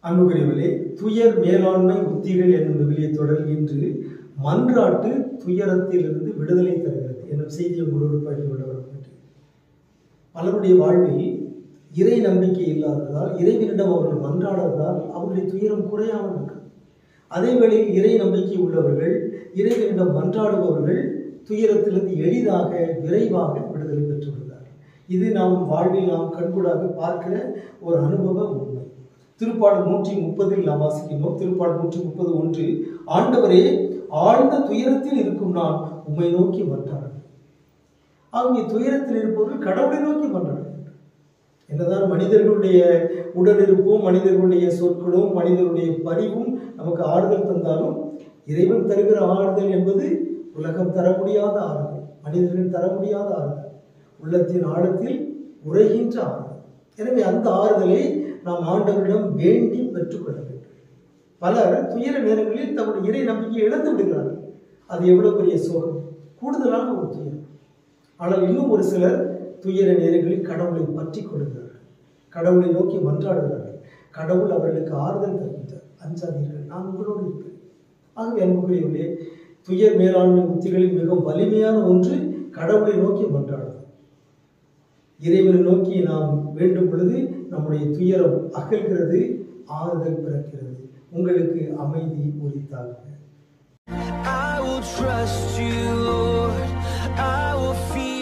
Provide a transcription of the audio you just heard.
அன்புக்குரியவர்களே துயர் மேலாண்மை உத்திகள் என்னும் விவிலிய தொடர் இன்று மன்றாட்டு துயரத்திலிருந்து விடுதலை தருகிறது என்னும் செய்தி உங்களோடு பகிர்ந்து கொள்ள விரும்புகின்றேன் பலருடைய வாழ்வில் இறை நம்பிக்கை இல்லாததால் இறைவனிடம் அவர்கள் மன்றாடாததால் அவருடைய துயரம் குறையாமல் இருக்கிறது அதே வேளையில் இறை நம்பிக்கை உள்ளவர்கள் இறைவனிடம் மன்றாடுபவர்கள் துயரத்திலிருந்து எளிதாக விரைவாக விடுதலை பெற்று விடுகிறார்கள் இது நாம் வாழ்வில் நாம் கண்கூடாக பார்க்கிற ஒரு அனுபவ உண்மை திருப்பாடல் நூற்றி முப்பதில் நாம் வாசிக்கின்றோம் திருப்பாடல் நூற்றி முப்பது ஒன்று ஆண்டவரே ஆழ்ந்த துயரத்தில் இருக்கும் நான் உம்மை நோக்கி மன்றாடுகிறேன் ஆகிய துயரத்தில் இருப்பவர்கள் கடவுளை நோக்கி மன்றாடுகிறார்கள் என்னதான் மனிதர்களுடைய உடலிருப்பும் மனிதர்களுடைய சொற்களும் மனிதர்களுடைய பரிவும் நமக்கு ஆறுதல் தந்தாலும் இறைவன் தருகிற ஆறுதல் என்பது உலகம் தர முடியாத ஆறுதல் மனிதர்கள் தர முடியாத ஆறுதல் உள்ளத்தின் ஆழத்தில் உரைகின்ற ஆறுதல் எனவே அந்த ஆறுதலை நாம் ஆண்டவரிடம் வேண்டி பெற்றுக்கொள்ள வேண்டும் பலர் துயர நேரங்களில் தம்முடைய இறை நம்பிக்கையை இழந்து விடுகிறார்கள் அது எவ்வளவு பெரிய சோகம் கூடுதலான ஒரு துயரம் ஆனால் இன்னும் ஒரு சிலர் துயர நேரங்களில் கடவுளை பற்றி கொள்கிறார்கள் கடவுளை நோக்கி மன்றாடுகிறார்கள் கடவுள் அவர்களுக்கு ஆறுதல் தருகின்றார் அஞ்சாதீர்கள் நான் உங்களோடு இருக்கிறேன் ஆகவே அன்புக்குரியவர்களே துயர் மேலாண்மை உத்திகளில் மிகவும் வலிமையான ஒன்று கடவுளை நோக்கி மன்றாடுவது இறைவனை நோக்கி நாம் வேண்டும் பொழுது நம்முடைய துயரம் அகல்கிறது ஆறுதல் பிறக்கிறது உங்களுக்கு அமைதி உரித்தாக I will trust you, Lord. I will fear.